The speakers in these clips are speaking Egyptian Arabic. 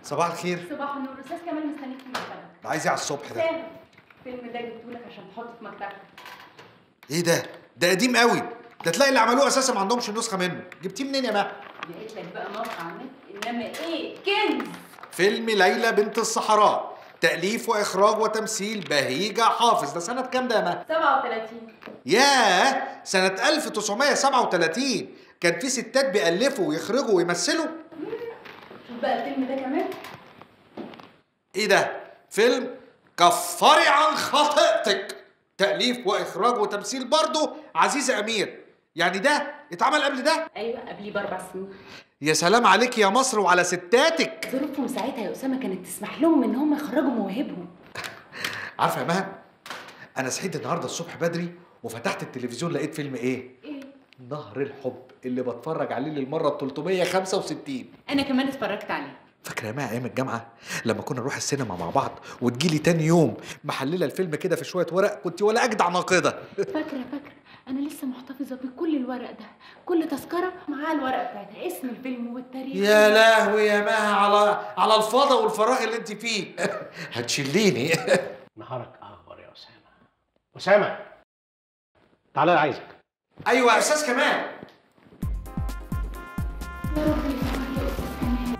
صباح الخير صباح النور استاذ كمال مستنيك في مكتبك ده عايز ايه على الصبح ده سامر الفيلم ده جبتهولك عشان تحطه في مكتبك ايه ده ده قديم قوي ده تلاقي اللي عملوه اساسا ما عندهمش نسخه منه جبتيه منين يا مها لقيت لك بقى موقع على النت انما ايه كنز فيلم ليلى بنت الصحراء تأليف وإخراج وتمثيل بهيجة حافظ ده سنة كام ده يا مها؟ 37 ياه سنة 1937 كان في ستات بيألفوا ويخرجوا ويمثلوا شوف بقى الفيلم ده كمان ايه ده؟ فيلم كفري عن خطيئتك تأليف وإخراج وتمثيل برضه عزيزة أمير يعني ده اتعمل قبل ده؟ ايوه قبليه باربع سنين يا سلام عليك يا مصر وعلى ستاتك ظروفهم ساعتها يا اسامه كانت تسمح لهم ان هم يخرجوا مواهبهم عارفة يا مها أنا صحيت النهاردة الصبح بدري وفتحت التلفزيون لقيت فيلم إيه؟ ايه نهر الحب اللي بتفرج عليه للمرة ال 365 انا كمان اتفرجت عليه فاكرة يا مها أيام الجامعة لما كنا نروح السينما مع بعض وتجيلي تاني يوم محللة الفيلم كده في شوية ورق كنت ولا أجدع ناقدة فاكره فاكره انا لسه محتفظه بكل الورق ده كل تذكره معاها الورقه بتاعتها اسم الفيلم والتاريخ يا لهوي يا مها على على الفضا والفراغ اللي انت فيه هتشليني نهارك اخبر يا اسامه اسامه تعالى انا عايزك ايوه يا استاذ كمال يا رب يسامحك يا استاذ كمال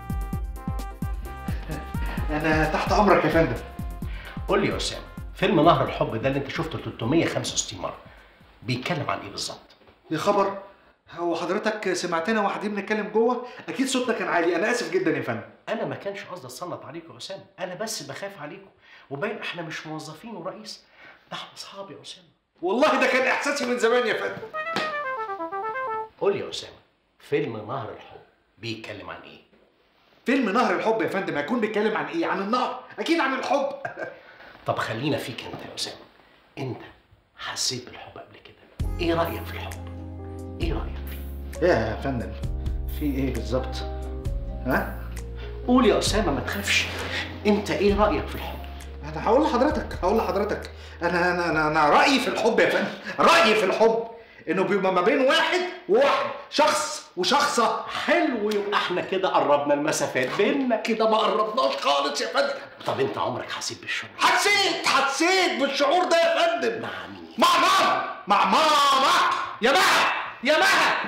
انا تحت امرك يا فندم قول لي يا اسامه فيلم نهر الحب ده اللي انت شفته 365 مره بيتكلم عن ايه بالظبط يا خبر هو حضرتك سمعتنا وقاعدين بنتكلم جوه اكيد صوتنا كان عالي انا اسف جدا يا فندم انا ما كانش قصدي اتصنت عليكم يا اسامه انا بس بخاف عليكم وباين احنا مش موظفين ورئيس ده احنا اصحاب يا اسامه والله ده كان احساسي من زمان يا فندم قول لي يا اسامه فيلم نهر الحب بيتكلم عن ايه فيلم نهر الحب يا فندم هيكون بيتكلم عن ايه عن النهر اكيد عن الحب طب خلينا فيك انت يا اسامه انت حسيت بالحب قبل كده ايه رايك في الحب ايه رايك فيه يا فندم في ايه بالظبط ها قول يا اسامه ما تخافش انت ايه رايك في الحب انا هقول لحضرتك هقول لحضرتك انا انا انا, أنا رايي في الحب يا فندم رايي في الحب انه بيبقى ما بين واحد وواحد شخص وشخصه حلو يبقى احنا كده قربنا المسافات بيننا كده ما قربناش خالص يا فندم طب انت عمرك حسيت بالشعور حسيت حسيت بالشعور ده يا فندم مع مين مع ماما مع ماما يا مها يا مها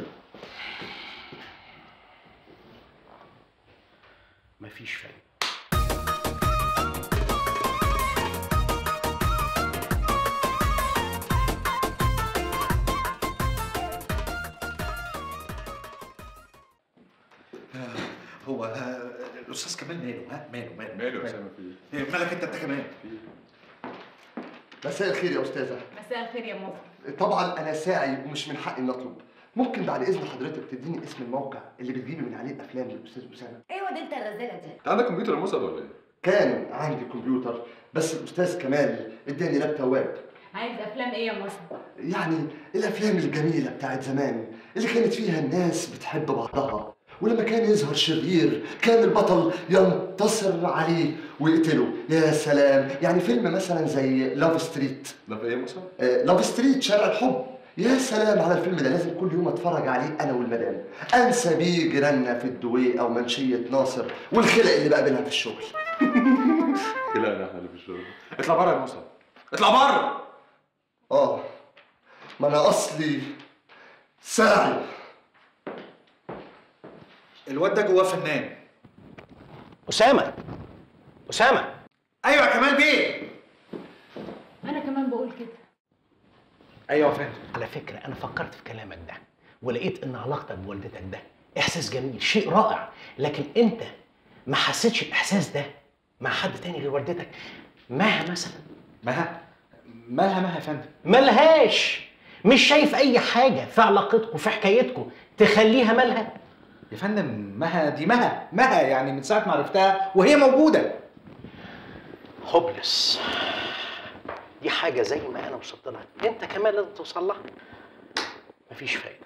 مفيش فايده هو آه، الاستاذ كمال ماله ها ماله ماله ماله يا اسامه في ايه؟ إيه، مالك انت انت كمان مساء الخير يا استاذه مساء الخير يا مصر طبعا انا ساعي ومش من حقي ان اطلب ممكن بعد اذن حضرتك تديني اسم الموقع اللي بتجيبي من عليه الافلام للاستاذ اسامه ايوه ده انت الرزاله دي انت عندك كمبيوتر يا مصعب ولا ايه؟ كان عندي كمبيوتر بس الاستاذ كمال اداني لاب تواب عايز افلام ايه يا مصر يعني الافلام الجميله بتاعت زمان اللي كانت فيها الناس بتحب بعضها ولما كان يظهر شرير كان البطل ينتصر عليه ويقتله يا سلام يعني فيلم مثلا زي لاف ستريت ده في ايه يا مصعب؟ آه، لاف ستريت شارع الحب يا سلام على الفيلم ده لازم كل يوم اتفرج عليه انا والمدام انسى بيه جيراننا في الدويق او منشيه ناصر والخلق اللي بقابلها في الشغل لا احنا اللي في الشغل اطلع بره يا مصعب اطلع بره اه ما انا اصلي ساعي الواد ده جواه فنان اسامه اسامه ايوه يا كمال بيه انا كمان بقول كده ايوه يا فندم على فكره انا فكرت في كلامك ده ولقيت ان علاقتك بوالدتك ده احساس جميل شيء رائع لكن انت ما حسيتش الاحساس ده مع حد تاني غير والدتك مها مثلا مها مالها مها يا فندم ملهاش مش شايف اي حاجه في علاقتكم في حكايتكم تخليها مالها يا فندم مها دي مها مها يعني من ساعه ما عرفتها وهي موجوده هوبلس دي حاجه زي ما انا وصلت لها انت كمان لازم توصل لها مفيش فايده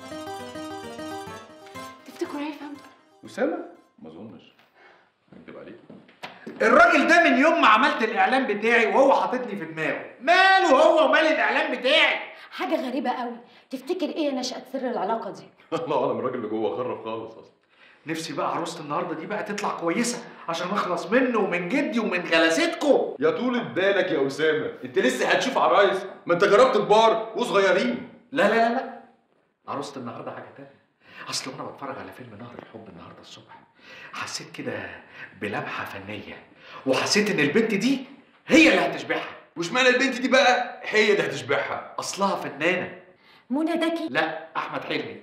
تفتكروا هيفهم اسامه؟ ما اظنش هكدب عليك الراجل ده من يوم ما عملت الاعلان بتاعي وهو حاططني في دماغه ماله هو ومال الاعلان بتاعي حاجه غريبه قوي تفتكر ايه نشأة سر العلاقه دي الله اعلم الراجل اللي جوه خرف خالص اصلا نفسي بقى عروسه النهارده دي بقى تطلع كويسه عشان اخلص منه ومن جدي ومن غلاستكم يا طولة بالك يا اسامه انت لسه هتشوف عرايس ما انت جربت كبار وصغيرين لا لا لا لا عروسه النهارده حاجه تانية اصل وانا بتفرج على فيلم نهر الحب النهارده الصبح حسيت كده بلمحه فنيه وحسيت ان البنت دي هي اللي هتشبعها واشمعنى البنت دي بقى هي اللي هتشبعها اصلها فنانه منى دكي لا احمد حلمي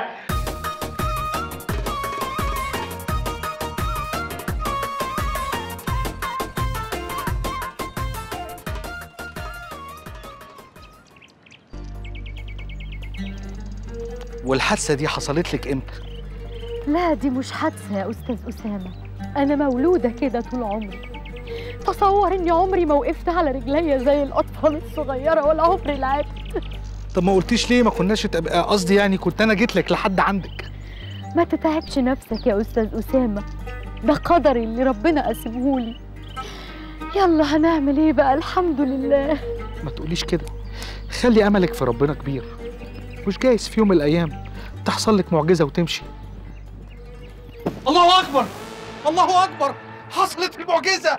والحادثه دي حصلت لك امتى لا دي مش حادثة يا أستاذ أسامة أنا مولودة كده طول عمري تصور إني عمري ما وقفت على رجليا زي الأطفال الصغيرة ولا عمري لعبت طب ما قلتيش ليه ما كناش تبقى قصدي يعني كنت انا جيت لك لحد عندك ما تتعبش نفسك يا أستاذ أسامة ده قدري اللي ربنا قسمهولي يلا هنعمل إيه بقى الحمد لله ما تقوليش كده خلي املك في ربنا كبير مش جايز في يوم من الايام تحصل لك معجزه وتمشي الله اكبر الله اكبر حصلت المعجزه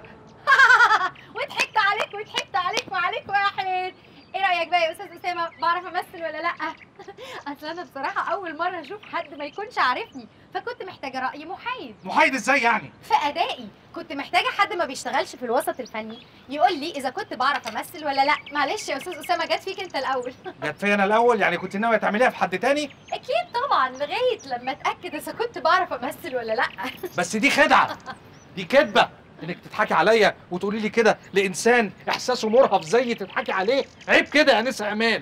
وضحكت عليك وضحكت عليك وعليك واحد ايه رايك بقى يا استاذ اسامه بعرف امثل ولا لا اصل انا بصراحه اول مره اشوف حد ما يكونش عارفني فكنت محتاجه راي محايد محايد ازاي يعني في ادائي كنت محتاجه حد ما بيشتغلش في الوسط الفني يقول لي اذا كنت بعرف امثل ولا لا معلش يا استاذ اسامه جت فيك انت الاول جت فيا انا الاول يعني كنت ناويه تعمليها في حد تاني اكيد طبعا لغايه لما اتاكد اذا كنت بعرف امثل ولا لا بس دي خدعه دي كذبه انك تضحكي عليا وتقولي لي كده لانسان احساسه مرهف زي تضحكي عليه عيب كده يا نسا امان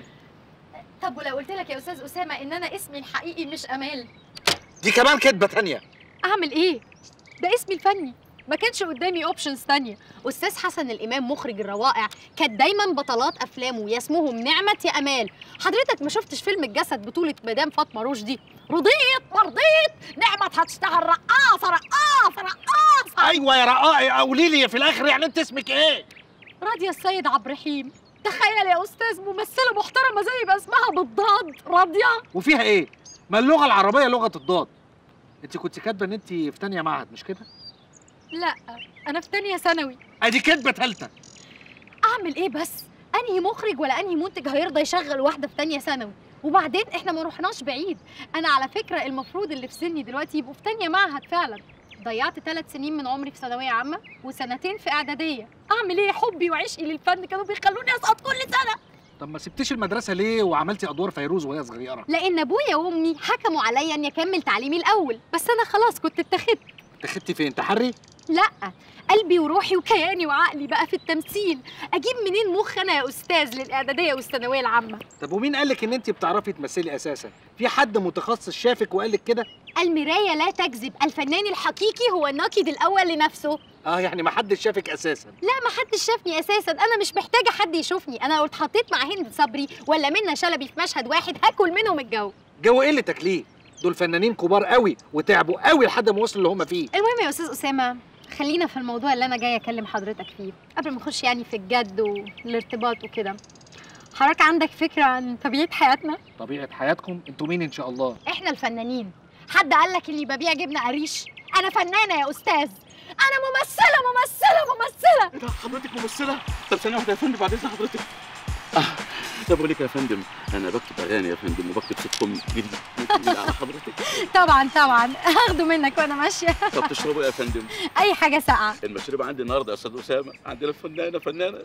طب ولو قلت لك يا استاذ اسامه ان انا اسمي الحقيقي مش امال دي كمان كذبه تانيه اعمل ايه ده اسمي الفني ما كانش قدامي اوبشنز تانية استاذ حسن الامام مخرج الروائع كانت دايما بطلات افلامه يا اسمهم نعمه يا امال حضرتك ما شفتش فيلم الجسد بطوله مدام فاطمه رشدي رضيت ما رضيت نعمه هتشتغل رقاصه رقاصه رقاصه ايوه يا رقائي قولي لي في الاخر يعني انت اسمك ايه راضيه السيد عبد الرحيم تخيل يا استاذ ممثله محترمه زي ما اسمها بالضاد راضيه وفيها ايه ما اللغه العربيه لغه الضاد انت كنت كاتبه ان انت في تانية معهد مش كده لا انا في تانية ثانوي ادي كذبه ثالثه اعمل ايه بس انهي مخرج ولا انهي منتج هيرضى يشغل واحده في تانية ثانوي وبعدين احنا ما رحناش بعيد انا على فكره المفروض اللي في سني دلوقتي يبقوا في تانية معهد فعلا ضيعت ثلاث سنين من عمري في ثانويه عامه وسنتين في اعداديه اعمل ايه حبي وعشقي للفن كانوا بيخلوني اسقط كل سنه طب ما سبتيش المدرسه ليه وعملتي ادوار فيروز وهي صغيره لان ابويا وامي حكموا عليا اني اكمل تعليمي الاول بس انا خلاص كنت اتخذت اتخدتي فين تحري لا قلبي وروحي وكياني وعقلي بقى في التمثيل اجيب منين مخ انا يا استاذ للاعداديه والثانويه العامه طب ومين قال لك ان انت بتعرفي تمثلي اساسا في حد متخصص شافك وقال لك كده المرايه لا تكذب الفنان الحقيقي هو الناقد الاول لنفسه اه يعني ما حدش شافك اساسا لا ما حدش شافني اساسا انا مش محتاجه حد يشوفني انا لو اتحطيت مع هند صبري ولا منى شلبي في مشهد واحد هاكل منهم الجو جو قلتك ليه دول فنانين كبار قوي وتعبوا قوي لحد ما وصلوا اللي هم فيه المهم يا استاذ اسامه خلينا في الموضوع اللي انا جايه اكلم حضرتك فيه قبل ما نخش يعني في الجد والارتباط وكده حضرتك عندك فكره عن طبيعه حياتنا طبيعه حياتكم انتوا مين ان شاء الله احنا الفنانين حد قال لك اني ببيع جبنه قريش انا فنانه يا استاذ انا ممثله ممثله ممثله ايه ده حضرتك ممثلة؟ طب ثانية واحدة يا فندم بعد إذن حضرتك. آه طب أقول لك يا فندم أنا بكتب أغاني يا فندم وبكتب سيتكم جديد ممكن على حضرتك. طبعا طبعا هاخده منك وانا ماشيه طب تشربوا إيه يا فندم؟ اي حاجه ساقعه المشروب عندي النهارده يا أستاذ أسامة عندنا فنانة فنانة.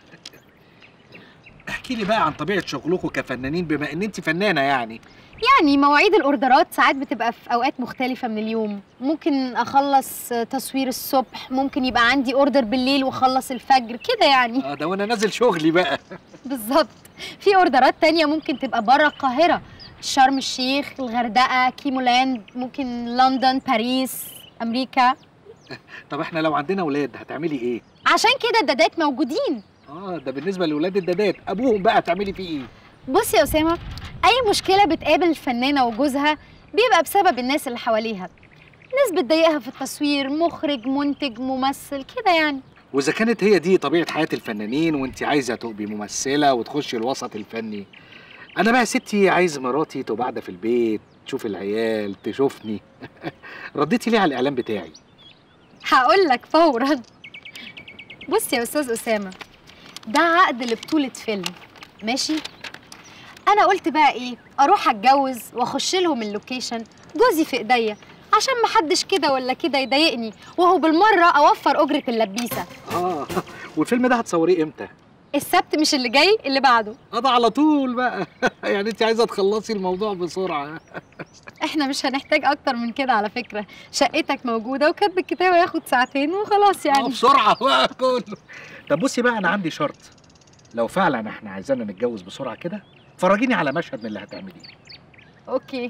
احكي لي بقى عن طبيعه شغلكم كفنانين بما ان انت فنانه يعني يعني مواعيد الاوردرات ساعات بتبقى في اوقات مختلفه من اليوم ممكن اخلص تصوير الصبح ممكن يبقى عندي اوردر بالليل واخلص الفجر كده يعني اه ده وانا نازل شغلي بقى بالظبط في اوردرات تانية ممكن تبقى بره القاهره شرم الشيخ الغردقه كيمولاند ممكن لندن باريس امريكا طب احنا لو عندنا اولاد هتعملي ايه عشان كده الدادات موجودين اه ده بالنسبه لاولاد الدادات ابوهم بقى هتعملي فيه ايه بص يا اسامه اي مشكله بتقابل الفنانه وجوزها بيبقى بسبب الناس اللي حواليها ناس بتضايقها في التصوير مخرج منتج ممثل كده يعني واذا كانت هي دي طبيعه حياه الفنانين وانت عايزه تبقي ممثله وتخشي الوسط الفني انا بقى ستي عايز مراتي تبقى قاعده في البيت تشوف العيال تشوفني رديتي ليه على الاعلان بتاعي هقول لك فورا بص يا استاذ اسامه ده عقد لبطوله فيلم ماشي انا قلت بقى ايه اروح اتجوز واخش لهم اللوكيشن جوزي في ايديا عشان محدش كده ولا كده يضايقني وهو بالمره اوفر اجره اللبيسه اه والفيلم ده هتصوريه امتى السبت مش اللي جاي اللي بعده اه ده على طول بقى يعني انت عايزه تخلصي الموضوع بسرعه احنا مش هنحتاج اكتر من كده على فكره شقتك موجوده وكاتب الكتابه ياخد ساعتين وخلاص آه، يعني بسرعه بقى كله طب بصي بقى انا عندي شرط لو فعلا احنا عايزانا نتجوز بسرعه كده فرجيني على مشهد من اللي هتعمليه اوكي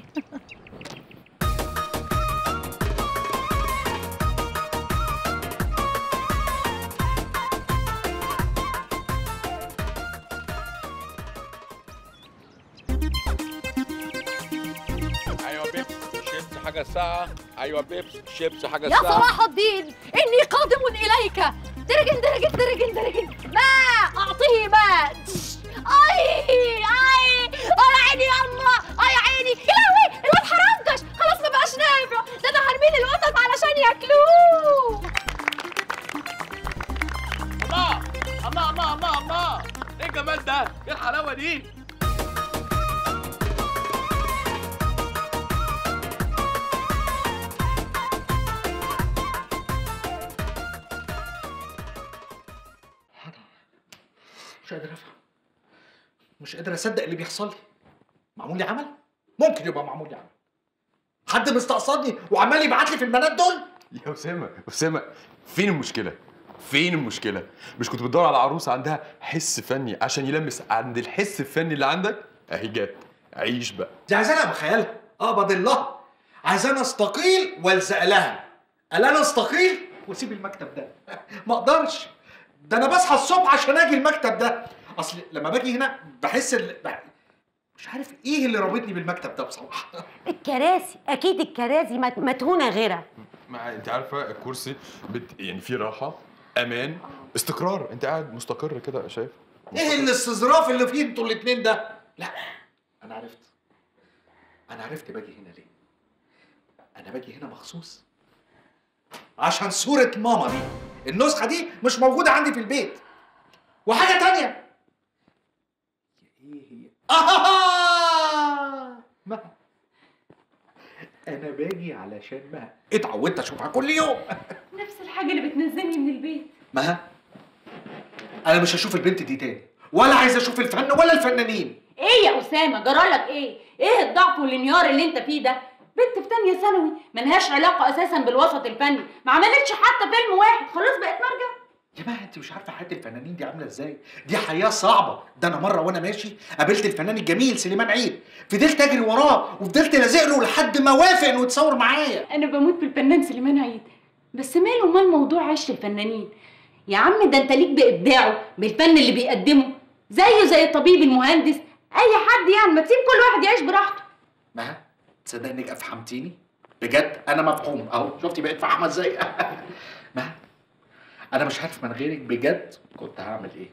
ايوه بيبس شيبس حاجه ساعه ايوه بيبس شيبس حاجه يا ساعه صلاح الدين اني قادم اليك درجن درجن درجن درجن ما اعطيه ماء اي اي اي عيني يا الله اي عيني يا لهوي الواد حرنكش خلاص ما بقاش نافع ده انا هرمي لي القطط علشان ياكلوه الله الله الله الله الله ايه الجمال ده ايه الحلاوه دي مش قادر افهم مش قادر اصدق اللي بيحصل لي معمول لي عمل ممكن يبقى معمول لي عمل حد مستقصدني وعمال يبعت لي في البنات دول يا اسامه اسامه فين المشكله فين المشكله مش كنت بتدور على عروسه عندها حس فني عشان يلمس عند الحس الفني اللي عندك اهي جت عيش بقى دي عايزانا بخيالها اقبض الله عايزانا استقيل والزق لها قال انا استقيل واسيب المكتب ده ما اقدرش ده انا بصحى الصبح عشان اجي المكتب ده اصل لما باجي هنا بحس ال... بح... مش عارف ايه اللي رابطني بالمكتب ده بصراحه الكراسي اكيد الكراسي مت- مدهونه غيرها مع انت عارفه الكرسي بت... يعني فيه راحه امان استقرار انت قاعد مستقر كده شايف ايه الاستظراف اللي فيه انتوا الاتنين ده لا انا عرفت انا عرفت باجي هنا ليه انا باجي هنا مخصوص عشان صورة ماما دي النسخة دي مش موجودة عندي في البيت وحاجة تانية ايه هي آه ما انا باجي علشان ما اتعودت اشوفها كل يوم نفس الحاجه اللي بتنزلني من البيت ما انا مش هشوف البنت دي تاني ولا عايز اشوف الفن ولا الفنانين ايه يا اسامه جرالك ايه ايه الضعف والانهيار اللي انت فيه ده بنت في تانية ثانوي ملهاش علاقة أساسا بالوسط الفني ما عملتش حتى فيلم واحد خلاص بقت مرجع يا جماعه انت مش عارفه حياه الفنانين دي عامله ازاي دي حياه صعبه ده انا مره وانا ماشي قابلت الفنان الجميل سليمان عيد فضلت اجري وراه وفضلت لازق له لحد ما وافق انه يتصور معايا أنا بموت في الفنان سليمان عيد بس ماله مال موضوع عيش الفنانين يا عم ده أنت ليك بإبداعه بالفن اللي بيقدمه زيه زي الطبيب المهندس أي حد يعني ما تسيب كل واحد يعيش براحته ما تصدق انك افهمتيني بجد انا مفهوم اهو شفتي بقيت فاهمه ازاي ما انا مش عارف من غيرك بجد كنت هعمل ايه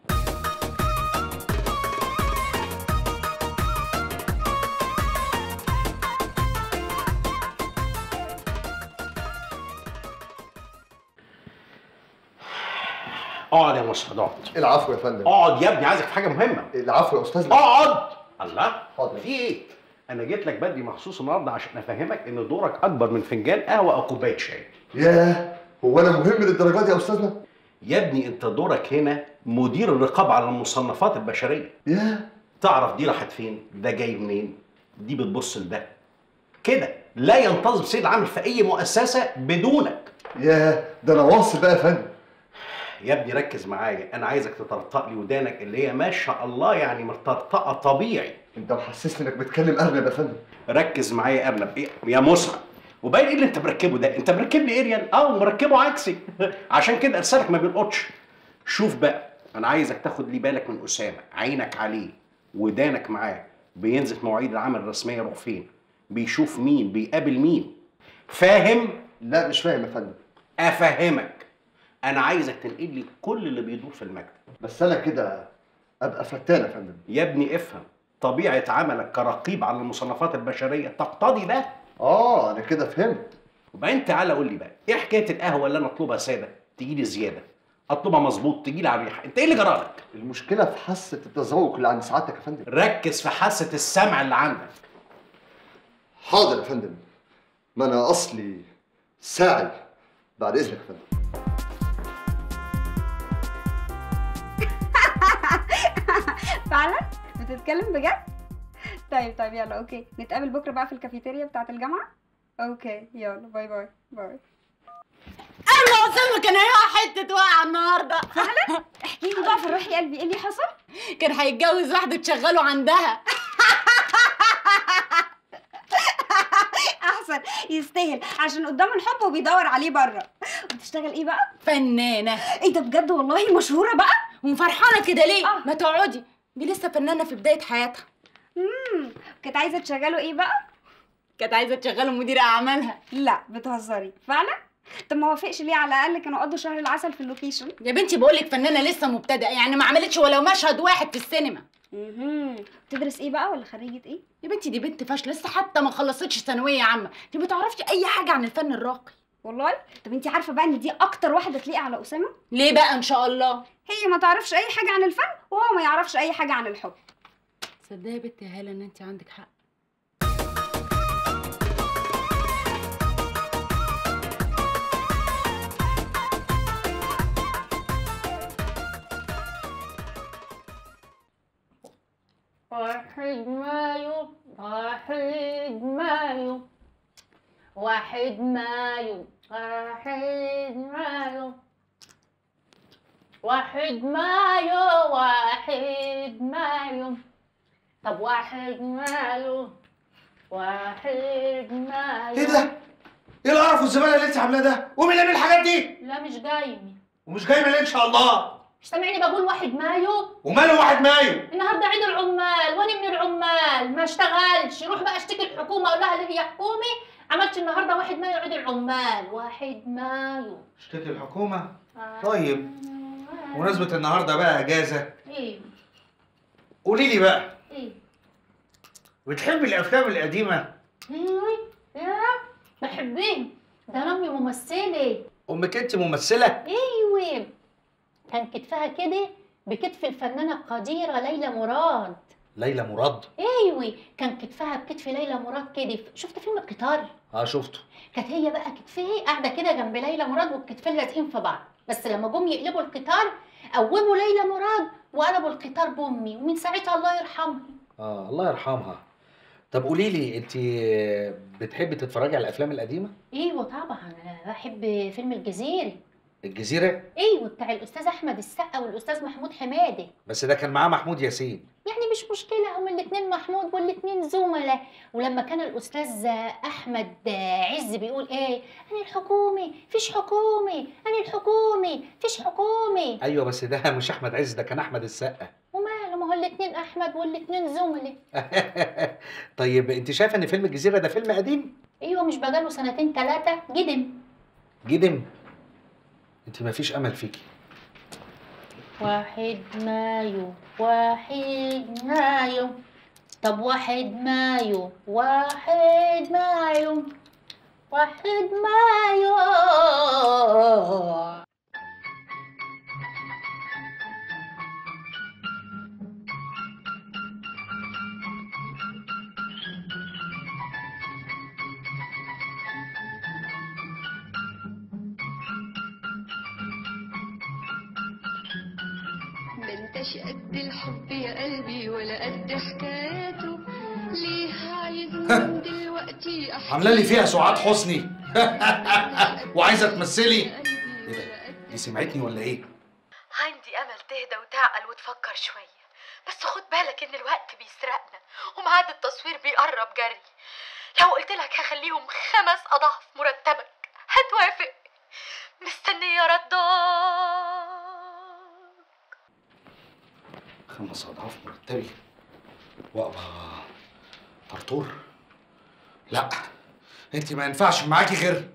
اقعد يا مسعد اقعد العفو يا فندم اقعد يا ابني عايزك في حاجه مهمه العفو يا استاذنا اقعد الله حاضر. في ايه انا جيت لك بدري مخصوص النهارده عشان افهمك ان دورك اكبر من فنجان قهوه او كوبايه شاي ياه هو انا مهم للدرجات دي يا استاذنا يا ابني انت دورك هنا مدير الرقابه على المصنفات البشريه ياه تعرف دي راحت فين ده جاي منين دي بتبص لده كده لا ينتظم سيد العمل في اي مؤسسه بدونك ياه ده انا واصل بقى يا فندم يا ابني ركز معايا انا عايزك تطرطق لي ودانك اللي هي ما شاء الله يعني مطرطقه طبيعي انت محسسني انك بتكلم ارنب يا فندم ركز معايا يا ارنب ايه يا مسعد وباين ايه اللي انت مركبه ده انت مركب لي اريال اه مركبه عكسي عشان كده ارسالك ما بيلقطش شوف بقى انا عايزك تاخد لي بالك من اسامه عينك عليه ودانك معاه بينزل في مواعيد العمل الرسميه يروح فين بيشوف مين بيقابل مين فاهم لا مش فاهم يا فندم افهمك انا عايزك تنقل لي كل اللي بيدور في المكتب بس انا كده ابقى فتان يا فندم يا ابني افهم طبيعه عملك كرقيب على المصنفات البشريه تقتضي ده اه انا كده فهمت وبعدين تعالى قول لي بقى ايه حكايه القهوه اللي انا اطلبها ساده تجي لي زياده اطلبها مظبوط تجي لي على الريحه انت ايه اللي جرالك المشكله في حاسه التذوق اللي عند سعادتك يا فندم ركز في حاسه السمع اللي عندك حاضر يا فندم ما انا اصلي ساعي بعد اذنك يا فندم فعلا بتتكلم بجد طيب طيب يلا اوكي نتقابل بكره بقى في الكافيتيريا بتاعه الجامعه اوكي يلا باي باي باي اما اسامه كان هيقع حته وقع النهارده فعلا احكي لي بقى فرحي يا قلبي ايه اللي حصل كان هيتجوز واحده تشغله عندها احسن يستاهل عشان قدامه الحب وبيدور عليه بره بتشتغل ايه بقى فنانه ايه ده بجد والله مشهوره بقى ومفرحانه كده ليه آه. ما تقعدي دي لسه فنانه في بدايه حياتها امم كانت عايزه تشغله ايه بقى كانت عايزه تشغله مدير اعمالها لا بتهزري فعلا طب ما وافقش ليه على الاقل كانوا قضوا شهر العسل في اللوكيشن يا بنتي بقول لك فنانه لسه مبتدئه يعني ما عملتش ولو مشهد واحد في السينما امم بتدرس ايه بقى ولا خريجه ايه يا بنتي دي بنت فاشله لسه حتى ما خلصتش ثانويه عامه انت ما تعرفش اي حاجه عن الفن الراقي والله طب انت عارفه بقى ان دي اكتر واحده تليق على اسامه ليه بقى ان شاء الله هي ما تعرفش اي حاجه عن الفن وهو ما يعرفش اي حاجه عن الحب صدقي يا بنت يا هاله ان انت عندك حق واحد مايو واحد مايو واحد مايو واحد مايو واحد مايو واحد مايو طب واحد مايو واحد مايو ايه ده؟ ايه القرف والزباله اللي انت عاملاه ده؟ ومين اللي بيعمل الحاجات دي؟ لا مش جايني ومش جاي من ان شاء الله مش سامعني بقول واحد مايو وماله واحد مايو؟ النهارده عيد العمال وانا من العمال ما اشتغلش روح بقى اشتكي الحكومه اقول لها اللي هي حكومي عملت النهارده واحد مايو عيد العمال واحد مايو اشتكي الحكومه؟ طيب بمناسبة النهارده بقى اجازة ايه قولي لي بقى ايه بتحبي الافلام القديمة؟ ايه يا بحبهم ده انا امي ممثله امك انت ممثلة؟ ايوه كان كتفها كده بكتف الفنانه القديره ليلى مراد ليلى مراد ايوه كان كتفها بكتف ليلى مراد كده شفت فيلم القطار اه شفته كانت هي بقى كتفها قاعده كده جنب ليلى مراد والكتفين لازقين في بعض بس لما جم يقلبوا القطار قوموا ليلى مراد وقلبوا القطار بامي ومن ساعتها الله يرحمها اه الله يرحمها طب قولي لي انت بتحبي تتفرجي على الافلام القديمه؟ ايوه طبعا انا بحب فيلم الجزيري الجزيرة ايوه بتاع الاستاذ احمد السقا والاستاذ محمود حماده بس ده كان معاه محمود ياسين يعني مش مشكله هما الاثنين محمود والاثنين زملاء ولما كان الاستاذ احمد عز بيقول ايه انا الحكومي فيش حكومي انا الحكومي فيش حكومي ايوه بس ده مش احمد عز ده كان احمد السقا وماله ما هو الاثنين احمد والاثنين زملاء طيب انت شايفه ان فيلم الجزيره ده فيلم قديم ايوه مش بقاله سنتين ثلاثه جدم جدم انت ما فيش امل فيكي واحد مايو واحد مايو طب واحد مايو واحد مايو واحد مايو ما انتش قد الحب يا قلبي ولا قد حكاياته ليه عايز من دلوقتي عامله لي فيها سعاد حسني وعايزه تمثلي ايه ده دي سمعتني ولا ايه عندي امل تهدى وتعقل وتفكر شويه بس خد بالك ان الوقت بيسرقنا وميعاد التصوير بيقرب جري لو قلت لك هخليهم خمس اضعاف مرتبك هتوافق مستنيه ردك خمس اضعاف مرتبي وابقى طرطور لا انت ما ينفعش معاكي غير